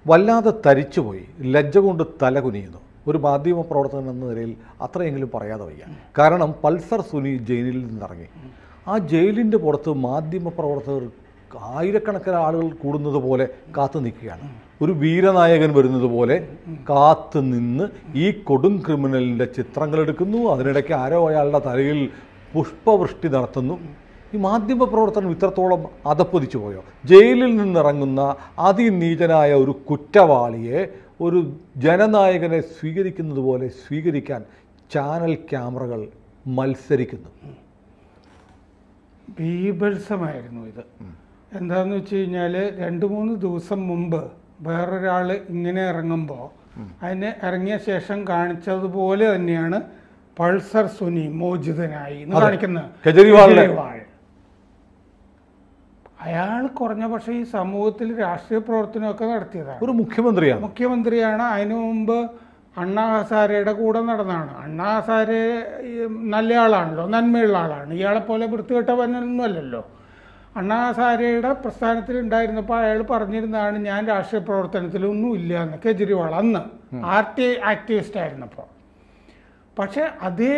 വല്ലാതെ തരിച്ചുപോയി ലജ്ജ കൊണ്ട് തല കുനിയുന്നു ഒരു മാധ്യമ പ്രവർത്തകൻ എന്ന നിലയിൽ അത്രയെങ്കിലും പറയാതെ വയ്യ കാരണം പൾസർ സുനി ജയിലിൽ നിന്നിറങ്ങി ആ ജയിലിൻ്റെ പുറത്ത് മാധ്യമ പ്രവർത്തകർ ആയിരക്കണക്കിന് ആളുകൾ കൂടുന്നത് പോലെ കാത്തു നിൽക്കുകയാണ് ഒരു വീരനായകൻ വരുന്നത് പോലെ കാത്തു നിന്ന് ഈ കൊടും ക്രിമിനലിൻ്റെ ചിത്രങ്ങൾ എടുക്കുന്നു അതിനിടയ്ക്ക് ആരോ അയാളുടെ തലയിൽ പുഷ്പവൃഷ്ടി നടത്തുന്നു ഈ മാധ്യമ പ്രവർത്തനം ഇത്രത്തോളം അതപ്പൊതിച്ചു പോയോ ജയിലിൽ നിന്നിറങ്ങുന്ന അതിനീചനായ ഒരു കുറ്റവാളിയെ ഒരു ജനനായകനെ സ്വീകരിക്കുന്നത് പോലെ സ്വീകരിക്കാൻ ചാനൽ ക്യാമറകൾ മത്സരിക്കുന്നു ബീഭത്സമായിരുന്നു ഇത് എന്താന്ന് വെച്ച് കഴിഞ്ഞാൽ രണ്ട് മൂന്ന് ദിവസം മുമ്പ് വേറൊരാൾ ഇങ്ങനെ ഇറങ്ങുമ്പോൾ അതിന് ഇറങ്ങിയ ശേഷം കാണിച്ചതുപോലെ തന്നെയാണ് പൾസർ സുനി മോചിതനായി എന്ന് അതെ. കാണിക്കുന്നത് കെജ്രിവാളിനെ- കെജ്രിവാൾ അയാൾ കുറഞ്ഞ പക്ഷേ ഈ സമൂഹത്തിൽ രാഷ്ട്രീയ പ്രവർത്തനമൊക്കെ നടത്തിയതാണ് ഒരു മുഖ്യമന്ത്രിയാണ് മുഖ്യമന്ത്രിയാണ് അതിനു മുമ്പ് അണ്ണാ ഹസാരയുടെ കൂടെ നടന്നതാണ് അണ്ണാ ഹസാരെ ഈ നല്ല ആളാണല്ലോ നന്മയുള്ള ആളാണ് ഇയാളെ പോലെ വൃത്തികെട്ടവനൊന്നും അല്ലല്ലോ അണ്ണാ ഹസാരയുടെ പ്രസ്ഥാനത്തിൽ ഉണ്ടായിരുന്നപ്പോൾ അയാൾ പറഞ്ഞിരുന്നതാണ് ഞാൻ രാഷ്ട്രീയ പ്രവർത്തനത്തിലൊന്നും ഇല്ല എന്ന് കെജ്രിവാൾ അന്ന് ആർ ടി ആക്ടിവിസ്റ്റ് ആയിരുന്നപ്പോൾ പക്ഷെ അതേ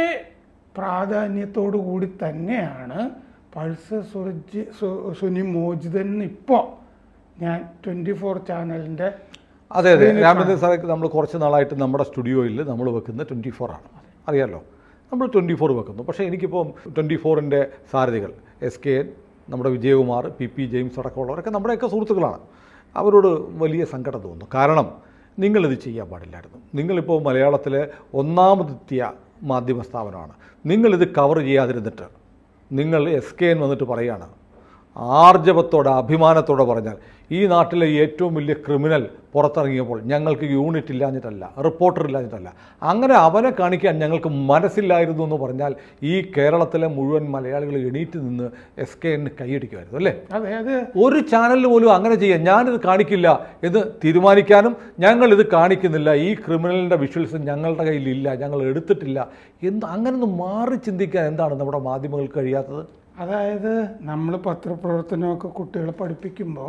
പ്രാധാന്യത്തോടു കൂടി തന്നെയാണ് പൾസ് സുരജ് സു- സുനി മോചിതൻ ഇപ്പോൾ ഞാൻ ട്വൻറ്റി ഫോർ ചാനലിൻ്റെ അതെ അതെ രാമചന്ദ്രൻ സാറെ നമ്മൾ കുറച്ച് നാളായിട്ട് നമ്മുടെ സ്റ്റുഡിയോയിൽ നമ്മൾ വെക്കുന്ന ട്വൻറ്റി ഫോർ ആണ് അറിയാമല്ലോ നമ്മൾ ട്വൻറ്റി ഫോർ വെക്കുന്നു പക്ഷേ എനിക്കിപ്പോൾ ട്വൻറ്റി ഫോറിൻ്റെ സാരഥികൾ എസ് കെ എൻ നമ്മുടെ വിജയകുമാർ പി പി ജെയിംസ് അടക്കമുള്ളവരൊക്കെ നമ്മുടെയൊക്കെ സുഹൃത്തുക്കളാണ് അവരോട് വലിയ സങ്കടം തോന്നുന്നു കാരണം നിങ്ങളിത് ചെയ്യാൻ പാടില്ലായിരുന്നു നിങ്ങളിപ്പോൾ മലയാളത്തിലെ ഒന്നാമതെത്തിയ മാധ്യമ സ്ഥാപനമാണ് നിങ്ങളിത് കവർ ചെയ്യാതിരുന്നിട്ട് നിങ്ങൾ എസ് കെ എൻ വന്നിട്ട് പറയുകയാണ് ആർജവത്തോടെ അഭിമാനത്തോടെ പറഞ്ഞാൽ ഈ നാട്ടിലെ ഏറ്റവും വലിയ ക്രിമിനൽ പുറത്തിറങ്ങിയപ്പോൾ ഞങ്ങൾക്ക് യൂണിറ്റ് ഇല്ലാഞ്ഞിട്ടല്ല റിപ്പോർട്ടർ ഇല്ലാഞ്ഞിട്ടല്ല അങ്ങനെ അവനെ കാണിക്കാൻ ഞങ്ങൾക്ക് മനസ്സില്ലായിരുന്നു എന്ന് പറഞ്ഞാൽ ഈ കേരളത്തിലെ മുഴുവൻ മലയാളികൾ എണീറ്റ് നിന്ന് എസ് കെ എൻ കൈയടിക്കുമായിരുന്നു അല്ലേ അതെ അത് ഒരു ചാനലിൽ പോലും അങ്ങനെ ചെയ്യാം ഞാനിത് കാണിക്കില്ല എന്ന് തീരുമാനിക്കാനും ഞങ്ങൾ ഇത് കാണിക്കുന്നില്ല ഈ ക്രിമിനലിൻ്റെ വിഷ്വൽസ് ഞങ്ങളുടെ കയ്യിലില്ല ഞങ്ങൾ എടുത്തിട്ടില്ല എന്ത് അങ്ങനെ ഒന്ന് മാറി ചിന്തിക്കാൻ എന്താണ് നമ്മുടെ മാധ്യമങ്ങൾക്ക് കഴിയാത്തത് അതായത് നമ്മൾ പത്രപ്രവർത്തനമൊക്കെ കുട്ടികളെ പഠിപ്പിക്കുമ്പോൾ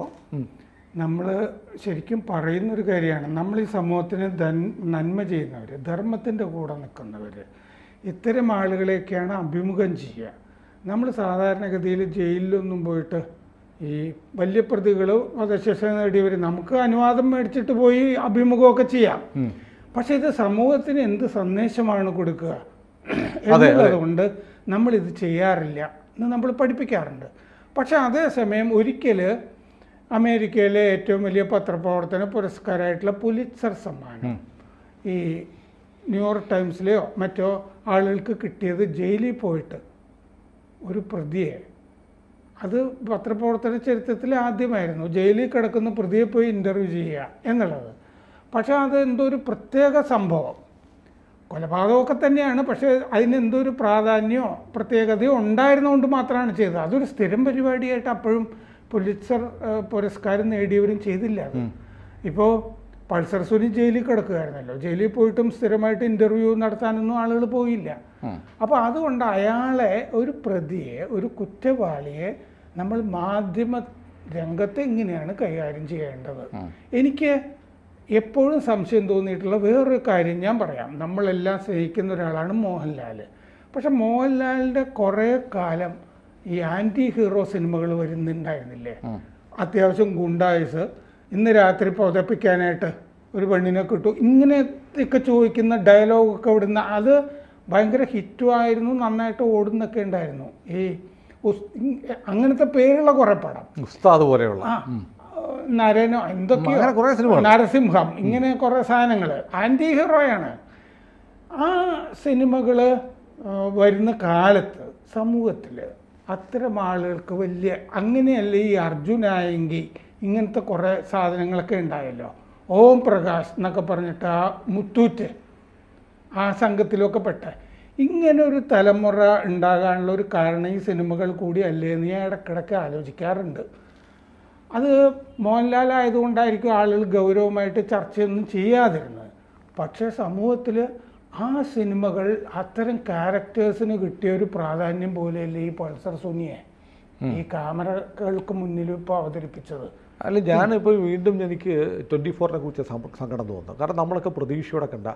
നമ്മൾ ശരിക്കും പറയുന്നൊരു കാര്യമാണ് നമ്മൾ ഈ സമൂഹത്തിന് ധൻ നന്മ ചെയ്യുന്നവർ ധർമ്മത്തിൻ്റെ കൂടെ നിൽക്കുന്നവർ ഇത്തരം ആളുകളെയൊക്കെയാണ് അഭിമുഖം ചെയ്യുക നമ്മൾ സാധാരണഗതിയിൽ ജയിലിലൊന്നും പോയിട്ട് ഈ വലിയ പ്രതികൾ വധശിക്ഷ നേടിയവർ നമുക്ക് അനുവാദം മേടിച്ചിട്ട് പോയി അഭിമുഖമൊക്കെ ചെയ്യാം പക്ഷേ ഇത് സമൂഹത്തിന് എന്ത് സന്ദേശമാണ് കൊടുക്കുക എന്നുള്ളതുകൊണ്ട് നമ്മളിത് ചെയ്യാറില്ല എന്ന് നമ്മൾ പഠിപ്പിക്കാറുണ്ട് പക്ഷെ അതേസമയം ഒരിക്കൽ അമേരിക്കയിലെ ഏറ്റവും വലിയ പത്രപ്രവർത്തന പുരസ്കാരമായിട്ടുള്ള പുലിറ്റ്സർ സമ്മാനം ഈ ന്യൂയോർക്ക് ടൈംസിലെയോ മറ്റോ ആളുകൾക്ക് കിട്ടിയത് ജയിലിൽ പോയിട്ട് ഒരു പ്രതിയെ അത് പത്രപ്രവർത്തന ചരിത്രത്തിൽ ആദ്യമായിരുന്നു ജയിലിൽ കിടക്കുന്ന പ്രതിയെ പോയി ഇൻ്റർവ്യൂ ചെയ്യുക എന്നുള്ളത് പക്ഷേ അത് എന്തോ ഒരു പ്രത്യേക സംഭവം കൊലപാതകമൊക്കെ തന്നെയാണ് പക്ഷേ അതിന് എന്തോ ഒരു പ്രാധാന്യമോ പ്രത്യേകതയോ ഉണ്ടായിരുന്നുകൊണ്ട് മാത്രമാണ് ചെയ്തത് അതൊരു സ്ഥിരം പരിപാടിയായിട്ട് അപ്പോഴും പുലിറ്റ്സർ ഏഹ്, പുരസ്കാരം നേടിയവരും ചെയ്തില്ല അത് ഇപ്പോൾ പൾസർ സുനി ജയിലിൽ കിടക്കുകയായിരുന്നല്ലോ ജയിലിൽ പോയിട്ടും സ്ഥിരമായിട്ട് ഇൻ്റർവ്യൂ നടത്താനൊന്നും ആളുകൾ പോയില്ല അപ്പോൾ അതുകൊണ്ട് അയാളെ ഒരു പ്രതിയെ ഒരു കുറ്റവാളിയെ നമ്മൾ മാധ്യമ രംഗത്ത് ഇങ്ങനെയാണ് കൈകാര്യം ചെയ്യേണ്ടത് എനിക്ക് എപ്പോഴും സംശയം തോന്നിയിട്ടുള്ള വേറൊരു കാര്യം ഞാൻ പറയാം നമ്മളെല്ലാം സ്നേഹിക്കുന്ന ഒരാളാണ് മോഹൻലാൽ പക്ഷെ മോഹൻലാലിൻ്റെ കുറേ കാലം ഈ ആൻറ്റി ഹീറോ സിനിമകൾ വരുന്നുണ്ടായിരുന്നില്ലേ അത്യാവശ്യം ഗുണ്ടായുസ് ഇന്ന് രാത്രി പുതപ്പിക്കാനായിട്ട് ഒരു പെണ്ണിനെ കിട്ടു ഇങ്ങനെയൊക്കെ ചോദിക്കുന്ന ഡയലോഗൊക്കെ ഇവിടുന്ന് അത് ഭയങ്കര ഹിറ്റുമായിരുന്നു നന്നായിട്ട് ഓടുന്നൊക്കെ ഉണ്ടായിരുന്നു ഈ ഉസ്- അങ്ങനത്തെ പേരുള്ള കുറേ പടം ഉസ്താദ് പോലെയുള്ള ആ നരനോ എന്തൊക്കെയോ അങ്ങനെ കുറേ സിനിമകൾ നരസിംഹം ഇങ്ങനെ കുറേ സാധനങ്ങൾ ആൻറ്റി ഹീറോയാണ് ആ സിനിമകൾ വരുന്ന കാലത്ത് സമൂഹത്തിൽ അത്തരം ആളുകൾക്ക് വലിയ അങ്ങനെയല്ല ഈ അർജുനായെങ്കിൽ ഇങ്ങനത്തെ കുറേ സാധനങ്ങളൊക്കെ ഉണ്ടായല്ലോ ഓം പ്രകാശ് എന്നൊക്കെ പറഞ്ഞിട്ട് ആ മുത്തൂറ്റ് ആ സംഘത്തിലൊക്കെ പെട്ട ഇങ്ങനെ ഒരു തലമുറ ഉണ്ടാകാനുള്ള ഒരു കാരണം ഈ സിനിമകൾ കൂടി അല്ലേ എന്ന് ഞാൻ ഇടയ്ക്കിടയ്ക്ക് ആലോചിക്കാറുണ്ട് അത് മോഹൻലാൽ ആയതുകൊണ്ടായിരിക്കും ആളുകൾ ഗൗരവമായിട്ട് ചർച്ചയൊന്നും ചെയ്യാതിരുന്നത് പക്ഷേ സമൂഹത്തിൽ ആ സിനിമകൾ അത്തരം ക്യാരക്ടേഴ്സിന് കിട്ടിയ ഒരു പ്രാധാന്യം പോലെയല്ലേ ഈ പൾസർ സുനിയെ ഈ ക്യാമറകൾക്ക് മുന്നിൽ ഇപ്പോൾ അവതരിപ്പിച്ചത് അല്ല ഞാനിപ്പോൾ വീണ്ടും എനിക്ക് ട്വൻറ്റി ഫോറിനെ കുറിച്ച് സം- സങ്കടം തോന്നുന്നു കാരണം നമ്മളൊക്കെ പ്രതീക്ഷയോടെ കണ്ട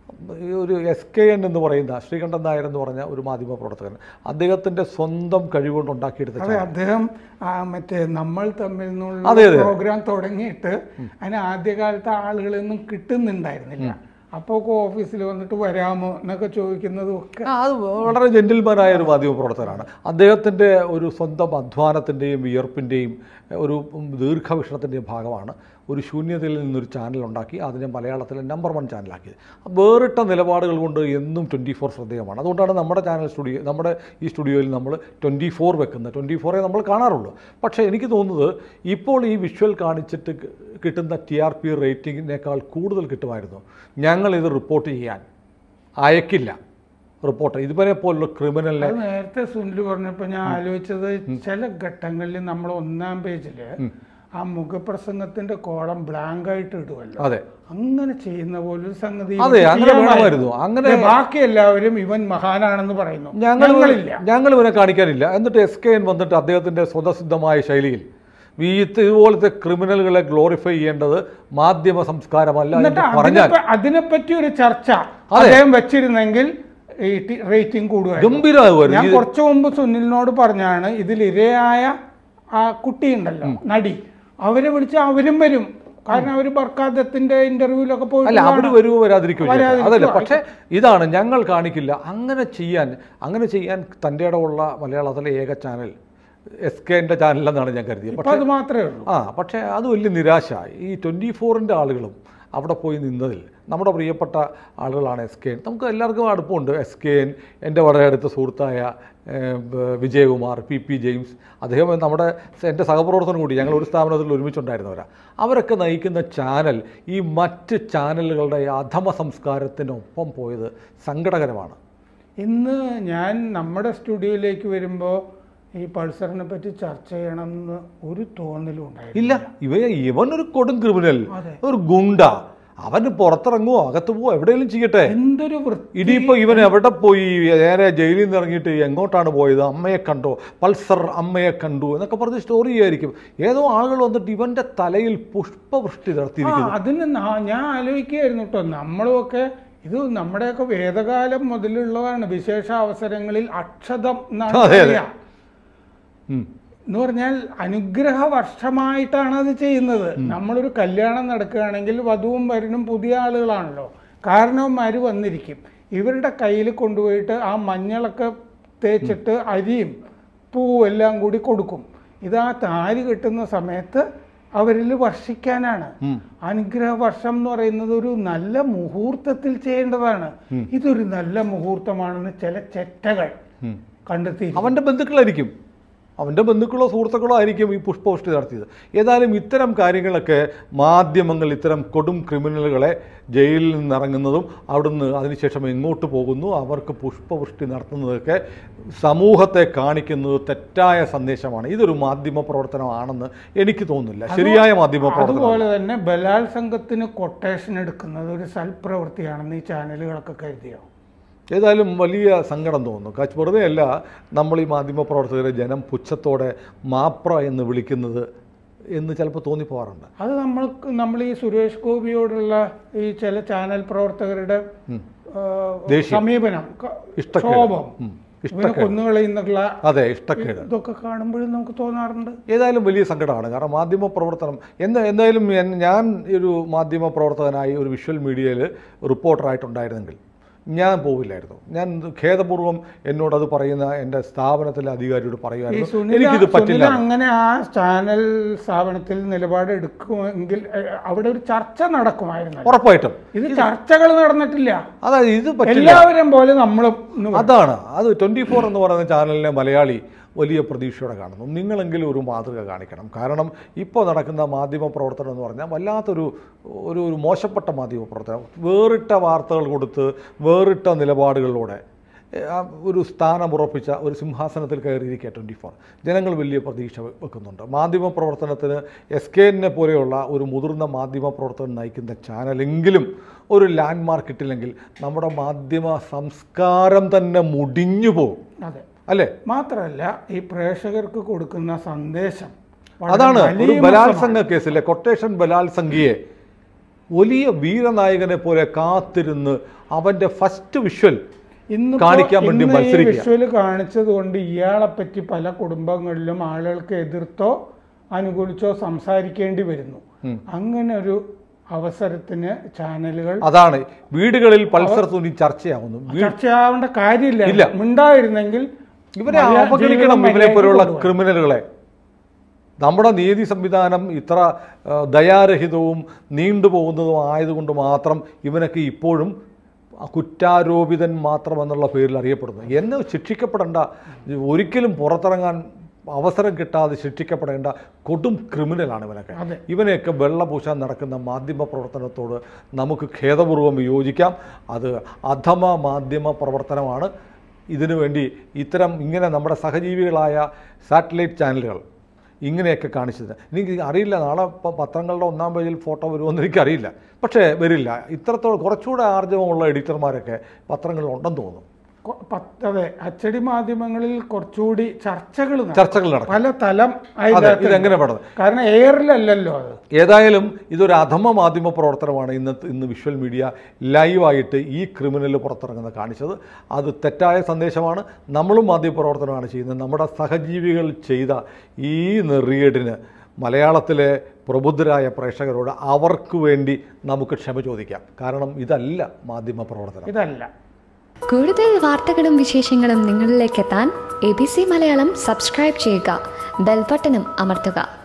ഈ ഒരു എസ് കെ എൻ എന്ന് പറയുന്ന ശ്രീകണ്ഠൻ നായർ എന്ന് പറഞ്ഞ ഒരു മാധ്യമ പ്രവർത്തകൻ അദ്ദേഹത്തിൻ്റെ സ്വന്തം കഴിവുകൊണ്ട് ഉണ്ടാക്കിയെടുത്ത അതെ അദ്ദേഹം ആ, മറ്റേ നമ്മൾ തമ്മിൽ അതെ, നിന്നുള്ള അതെ. പ്രോഗ്രാം തുടങ്ങിയിട്ട് അതിന് ആദ്യകാലത്ത് ആളുകളൊന്നും കിട്ടുന്നുണ്ടായിരുന്നില്ല അപ്പോൾ ഓഫീസിൽ വന്നിട്ട് വരാമോ എന്നൊക്കെ ചോദിക്കുന്നതും ഒക്കെ ആ, അത് വളരെ ജെന്റിൽമാനായ ഒരു മാധ്യമ പ്രവർത്തകനാണ് അദ്ദേഹത്തിൻ്റെ ഒരു സ്വന്തം അധ്വാനത്തിൻ്റെയും വിയർപ്പിൻ്റെയും ഒരു ദീർഘവീക്ഷണത്തിൻ്റെയും ഭാഗമാണ് ഒരു ശൂന്യതയിൽ നിന്നൊരു ചാനൽ ഉണ്ടാക്കി അതിനെ മലയാളത്തിലെ നമ്പർ വൺ ചാനലാക്കിയത് വേറിട്ട നിലപാടുകൾ കൊണ്ട് എന്നും ട്വൻറ്റി ഫോർ ശ്രദ്ധേയമാണ് അതുകൊണ്ടാണ് നമ്മുടെ ചാനൽ സ്റ്റുഡിയോ നമ്മുടെ ഈ സ്റ്റുഡിയോയിൽ നമ്മൾ ട്വൻറ്റി ഫോർ വെക്കുന്നത് ട്വൻറ്റി ഫോറേ നമ്മൾ കാണാറുള്ളൂ പക്ഷേ എനിക്ക് തോന്നുന്നത് ഇപ്പോൾ ഈ വിഷ്വൽ കാണിച്ചിട്ട് കി- കിട്ടുന്ന ടി ആർ പി റേറ്റിങ്ങിനേക്കാൾ കൂടുതൽ കിട്ടുമായിരുന്നു ഞങ്ങളിത് റിപ്പോർട്ട് ചെയ്യാൻ അയക്കില്ല റിപ്പോർട്ട് ഇതുവരെ പോലുള്ള ക്രിമിനലിനെ അത് നേരത്തെ സുനിൽ പറഞ്ഞപ്പോൾ ഞാൻ ആലോചിച്ചത് ചില ഘട്ടങ്ങളിൽ നമ്മൾ ഒന്നാം പേജില് ആ മുഖപ്രസംഗത്തിന്റെ കോളം ബ്ലാങ്ക് ആയിട്ട് ഇടുമല്ലോ അതെ അങ്ങനെ ചെയ്യുന്ന പോലൊരു സംഗതി അതെ, ഇവർക്ക് അങ്ങനെ ചെയ്യാമായിരുന്നു. വേണമായിരുന്നു. അങ്ങനെ- ദേ, ബാക്കി എല്ലാവരും ഇവൻ മഹാനാണെന്ന് പറയുന്നു ഞങ്ങൾ ഞങ്ങളില്ല ഞങ്ങൾ ഇവനെ കാണിക്കാനില്ല എന്നിട്ട് എസ് കെ എൻ വന്നിട്ട് അദ്ദേഹത്തിൻ്റെ സ്വതസിദ്ധമായ ശൈലിയിൽ ഈ ഇത് ഇതുപോലത്തെ ക്രിമിനലുകളെ ഗ്ലോറിഫൈ ചെയ്യേണ്ടത് മാധ്യമ സംസ്കാരമല്ല എന്നിട്ട് എന്ന് പറഞ്ഞാൽ അതിനെപ്പ- അതിനെപ്പറ്റി ഒരു ചർച്ച അദ്ദേഹം വെച്ചിരുന്നെങ്കിൽ റേറ്റിംഗ് കൂടുമായിരുന്നു ഗംഭീരമാകുമായിരുന്നു ഞാൻ കുറച്ചു മുമ്പ് സുനിലിനോട് പറഞ്ഞാണ് ഇതിൽ ഇരയായ ആ കുട്ടിയുണ്ടല്ലോ നടി അവരെ വിളിച്ച് അവരും വരും കാരണം അവര് ബർക്കാദത്തിന്റെ ഇന്റർവ്യൂലൊക്കെ അല്ല അവർ പോയിട്ട് വരുമോ വരാതിരിക്കുമോ ചെയ്യാം. വരാതിരിക്കുമോ. അതല്ല പക്ഷേ ഇതാണ് ഞങ്ങൾ കാണിക്കില്ല അങ്ങനെ ചെയ്യാൻ അങ്ങനെ ചെയ്യാൻ തൻ്റെ ഇടമുള്ള മലയാളത്തിലെ ഏക ചാനൽ എസ് കെൻ്റെ ചാനലെന്നാണ് ഞാൻ കരുതിയത് ഇപ്പൊ അത് മാത്രമേ ഉള്ളൂ ആ പക്ഷേ അത് വലിയ നിരാശ ഈ ട്വൻറ്റി ഫോറിൻ്റെ ആളുകളും അവിടെ പോയി നിന്നതിൽ നമ്മുടെ പ്രിയപ്പെട്ട ആളുകളാണ് എസ് കെ എൻ നമുക്ക് എല്ലാവർക്കും അടുപ്പമുണ്ട് എസ് കെ എൻ എൻ്റെ വളരെ അടുത്ത സുഹൃത്തായ ഏഹ്, ബ- വിജയകുമാർ പി പി ജെയിംസ് അദ്ദേഹം നമ്മുടെ എൻ്റെ സഹപ്രവർത്തനം കൂടി ഞങ്ങൾ ഒരു സ്ഥാപനത്തിൽ ഒരുമിച്ചുണ്ടായിരുന്നവരാണ് അവരൊക്കെ നയിക്കുന്ന ചാനൽ ഈ മറ്റ് ചാനലുകളുടെ അധമ സംസ്കാരത്തിനൊപ്പം പോയത് സങ്കടകരമാണ് ഇന്ന് ഞാൻ നമ്മുടെ സ്റ്റുഡിയോയിലേക്ക് വരുമ്പോൾ ഈ പൾസറിനെ പറ്റി ചർച്ച ചെയ്യണമെന്ന് ഒരു തോന്നലും ഉണ്ടായില്ല ഇല്ല ഇവ ഇവനൊരു കൊടും ക്രിമിനൽ അതെ. ഒരു ഗുണ്ട അവന് പുറത്തിറങ്ങുമോ അകത്ത് പോവോ എവിടെയെങ്കിലും ചെയ്യട്ടെ എന്തൊരു വൃത്തി ഇനിയിപ്പോൾ ഇവൻ എവിടെ പോയി നേരെ ജയിലിൽ നിന്ന് ഇറങ്ങിയിട്ട് എങ്ങോട്ടാണ് പോയത് അമ്മയെ കണ്ടോ പൾസർ അമ്മയെ കണ്ടു എന്നൊക്കെ പറഞ്ഞ് സ്റ്റോറി ചെയ്യായിരിക്കും ഏതോ ആളുകൾ വന്നിട്ട് ഇവന്റെ തലയിൽ പുഷ്പവൃഷ്ടി ആ, നടത്തിയിരിക്കുന്നു അതിന് നാ- ഞാൻ ആലോചിക്കുകയായിരുന്നു കേട്ടോ നമ്മളുമൊക്കെ ഇത് നമ്മുടെയൊക്കെ വേദകാലം മുതലുള്ളതാണ് വിശേഷ അവസരങ്ങളിൽ അക്ഷതം എന്നാണ് അതെ, അതെ. പറയാ. ഉം. എന്ന് പറഞ്ഞാൽ അനുഗ്രഹ വർഷമായിട്ടാണ് അത് ചെയ്യുന്നത് നമ്മളൊരു കല്യാണം നടക്കുകയാണെങ്കിൽ വധുവും വരനും പുതിയ ആളുകളാണല്ലോ കാരണവന്മാർ വന്നിരിക്കും ഇവരുടെ കയ്യിൽ കൊണ്ടുപോയിട്ട് ആ മഞ്ഞളൊക്കെ തേച്ചിട്ട് അരിയും പൂവും എല്ലാം കൂടി കൊടുക്കും ഇത് ആ താലി കെട്ടുന്ന സമയത്ത് അവരിൽ വർഷിക്കാനാണ് ഉം. അനുഗ്രഹ വർഷം എന്ന് പറയുന്നത് ഒരു നല്ല മുഹൂർത്തത്തിൽ ചെയ്യേണ്ടതാണ് ഇതൊരു നല്ല മുഹൂർത്തമാണെന്ന് ചില ചെറ്റകൾ ഉം. കണ്ടെത്തി അവന്റെ ബന്ധുക്കളായിരിക്കും അവന്റെ ബന്ധുക്കളോ സുഹൃത്തുക്കളോ ആയിരിക്കും ഈ പുഷ്പവൃഷ്ടി നടത്തിയത് ഏതായാലും ഇത്തരം കാര്യങ്ങളൊക്കെ മാധ്യമങ്ങൾ ഇത്തരം കൊടും ക്രിമിനലുകളെ ജയിലിൽ നിന്നിറങ്ങുന്നതും അവിടുന്ന് അതിനുശേഷം എങ്ങോട്ട് പോകുന്നു അവർക്ക് പുഷ്പവൃഷ്ടി നടത്തുന്നതൊക്കെ സമൂഹത്തെ കാണിക്കുന്നത് തെറ്റായ സന്ദേശമാണ് ഇതൊരു മാധ്യമ പ്രവർത്തനമാണെന്ന് എനിക്ക് തോന്നുന്നില്ല ശരിയായ മാധ്യമ പ്രവർത്തനം അതുപോലെ തന്നെ ബലാത്സംഗത്തിന് കൊട്ടേഷൻ എടുക്കുന്നത് ഒരു സൽപ്രവൃത്തിയാണെന്ന് ഈ ചാനലുകളൊക്കെ കരുതിയോ ഏതായാലും വലിയ സങ്കടം തോന്നുന്നു കാച്ച് വെറുതെ അല്ല നമ്മൾ ഈ മാധ്യമ പ്രവർത്തകരെ ജനം പുച്ഛത്തോടെ മാപ്ര എന്ന് വിളിക്കുന്നത് എന്ന് ചിലപ്പോൾ തോന്നിപ്പോകാറുണ്ട് അത് നമ്മൾക്ക് നമ്മൾ ഈ സുരേഷ് ഗോപിയോടുള്ള ഈ ചില ചാനൽ പ്രവർത്തകരുടെ ആ, ദേഷ്യം. സമീപനം ക- ഇഷ്ടക്കേട്. ക്ഷോഭം ഉം. ഇവനെ കൊന്നുകളയുന്നുള്ള അതെ ഇഷ്ടക്കേട് ഇതൊക്കെ കാണുമ്പോഴും നമുക്ക് തോന്നാറുണ്ട് ഏതായാലും വലിയ സങ്കടമാണ് കാരണം മാധ്യമ പ്രവർത്തനം എന്താ എന്തായാലും എൻ- ഞാൻ ഒരു മാധ്യമ പ്രവർത്തകനായി ഒരു വിഷ്വൽ മീഡിയയിൽ റിപ്പോർട്ടറായിട്ടുണ്ടായിരുന്നെങ്കിൽ ഞാൻ പോവില്ലായിരുന്നു ഞാൻ ഖേദപൂർവ്വം എന്നോട് അത് പറയുന്ന എൻ്റെ സ്ഥാപനത്തിലെ അധികാരിയോട് ഈ പറയുമായിരുന്നു സുനില എനിക്കിത് പറ്റില്ല സുനില അങ്ങനെ ആ ചാനൽ സ്ഥാപനത്തിൽ നിലപാട് എടുക്കുമെങ്കിൽ ഏ, അവിടെ ഒരു ചർച്ച നടക്കുമായിരുന്നു ഉറപ്പായിട്ടും ഇത് ചർച്ചകൾ നടന്നിട്ടില്ല അതായത് ഇത് പറ്റില്ല എല്ലാവരും പോലെ നമ്മളും എന്ന് പറയും. അതാണ് അത് ട്വൻറ്റി ഫോർ എന്ന് പറയുന്ന ചാനലിനെ മലയാളി വലിയ പ്രതീക്ഷയോടെ കാണുന്നു നിങ്ങളെങ്കിലും ഒരു മാതൃക കാണിക്കണം കാരണം ഇപ്പോൾ നടക്കുന്ന മാധ്യമ പ്രവർത്തനം എന്ന് പറഞ്ഞാൽ വല്ലാത്തൊരു ഒരു ഒരു മോശപ്പെട്ട മാധ്യമ പ്രവർത്തനം വേറിട്ട വാർത്തകൾ കൊടുത്ത് വേറിട്ട നിലപാടുകളിലൂടെ ഏ, ആ ഒരു സ്ഥാനമുറപ്പിച്ച ഒരു സിംഹാസനത്തിൽ കയറിയിരിക്കുക ട്വൻറ്റി ഫോർ ജനങ്ങൾ വലിയ പ്രതീക്ഷ വെ- വെക്കുന്നുണ്ട് മാധ്യമ പ്രവർത്തനത്തിന് എസ് കെ എന്നെ പോലെയുള്ള ഒരു മുതിർന്ന മാധ്യമ പ്രവർത്തകൻ നയിക്കുന്ന ചാനലെങ്കിലും ഒരു ലാൻഡ് മാർക്ക് ഇട്ടില്ലെങ്കിൽ നമ്മുടെ മാധ്യമ സംസ്കാരം തന്നെ മുടിഞ്ഞു പോകും അതെ അല്ലേ മാത്രമല്ല ഈ പ്രേക്ഷകർക്ക് കൊടുക്കുന്ന സന്ദേശം വളരെ അതാണ് ഒരു വലിയ ബലാത്സംഗ കേസിലെ കൊട്ടേഷൻ ബലാത്സംഗിയെ വലിയ വീരനായകനെ പോലെ കാത്തിരുന്ന് അവന്റെ ഫസ്റ്റ് വിഷ്വൽ ഇന്നിപ്പോ കാണിക്കാൻ വേണ്ടി ഇന്ന് ഈ മത്സരിക്കുക. വിഷ്വല് കാണിച്ചത് കൊണ്ട് ഇയാളെ പറ്റി പല കുടുംബങ്ങളിലും ആളുകൾക്ക് എതിർത്തോ അനുകൂലിച്ചോ സംസാരിക്കേണ്ടി വരുന്നു അങ്ങനെ ഒരു അവസരത്തിന് ചാനലുകൾ അതാണ് വീടുകളിൽ പൾസർ തുണി ചർച്ചയാവുന്നു വീ- ചർച്ചയാവേണ്ട ഇല്ല. കാര്യമില്ല മിണ്ടായിരുന്നെങ്കിൽ ഇവരെ മലയാ- അവഗണിക്കണം ജീവിതം ഇവരെ മര്യാദയ്ക്ക് പോലുള്ള കൊണ്ടുപോകാം. ക്രിമിനലുകളെ നമ്മുടെ നീതി സംവിധാനം ഇത്ര ആ, ദയാരഹിതവും നീണ്ടുപോകുന്നതും ആയതുകൊണ്ട് മാത്രം ഇവനൊക്കെ ഇപ്പോഴും കുറ്റാരോപിതൻ മാത്രമെന്നുള്ള പേരിൽ അറിയപ്പെടുന്നു എന്നെ ശിക്ഷിക്കപ്പെടേണ്ട ഒരിക്കലും പുറത്തിറങ്ങാൻ അവസരം കിട്ടാതെ ശിക്ഷിക്കപ്പെടേണ്ട കൊടും ക്രിമിനലാണ് ഇവനൊക്കെ അതെ. ഇവനെയൊക്കെ വെള്ളപൂശാൻ നടക്കുന്ന മാധ്യമ പ്രവർത്തനത്തോട് നമുക്ക് ഖേദപൂർവ്വം യോജിക്കാം അത് അധമ മാധ്യമ പ്രവർത്തനമാണ് ഇതിനുവേണ്ടി ഇത്തരം ഇങ്ങനെ നമ്മുടെ സഹജീവികളായ സാറ്റലൈറ്റ് ചാനലുകൾ ഇങ്ങനെയൊക്കെ കാണിച്ചത് എനിക്ക് അറിയില്ല നാളെ ഇപ്പം പത്രങ്ങളുടെ ഒന്നാം പേജിൽ ഫോട്ടോ വരുമെന്ന് എനിക്കറിയില്ല പക്ഷേ വരില്ല ഇത്രത്തോളം കുറച്ചുകൂടെ ആർജവമുള്ള എഡിറ്റർമാരൊക്കെ പത്രങ്ങളിൽ ഉണ്ടെന്ന് തോന്നുന്നു കൊ- പത്ത് അതെ അച്ചടി മാധ്യമങ്ങളിൽ കുറച്ചുകൂടി ചർച്ചകൾ നടക്കും. ചർച്ചകൾ നടക്കും പല തലം അതെ അതിനകത്തുണ്ട്. ഇതെങ്ങനെ പെടുന്നത് കാരണം എയറിലല്ലല്ലോ അത് ഏതായാലും ഇതൊരു അധമ മാധ്യമ പ്രവർത്തനമാണ് ഇന്നത്തെ ഇന്ന് വിഷ്വൽ മീഡിയ ലൈവായിട്ട് ഈ ക്രിമിനൽ പുറത്തിറങ്ങുന്നത് കാണിച്ചത് അത് തെറ്റായ സന്ദേശമാണ് നമ്മളും മാധ്യമ പ്രവർത്തനമാണ് ചെയ്യുന്നത് നമ്മുടെ സഹജീവികൾ ചെയ്ത ഈ നെറിയേടിന് മലയാളത്തിലെ പ്രബുദ്ധരായ പ്രേക്ഷകരോട് അവർക്ക് വേണ്ടി നമുക്ക് ക്ഷമ ചോദിക്കാം കാരണം ഇതല്ല മാധ്യമ പ്രവർത്തനം ഇതല്ല കൂടുതൽ വാർത്തകളും വിശേഷങ്ങളും നിങ്ങളിലേക്ക് എത്താൻ A B C Malayalam subscribe ചെയ്യുക ബെൽബട്ടനും അമർത്തുക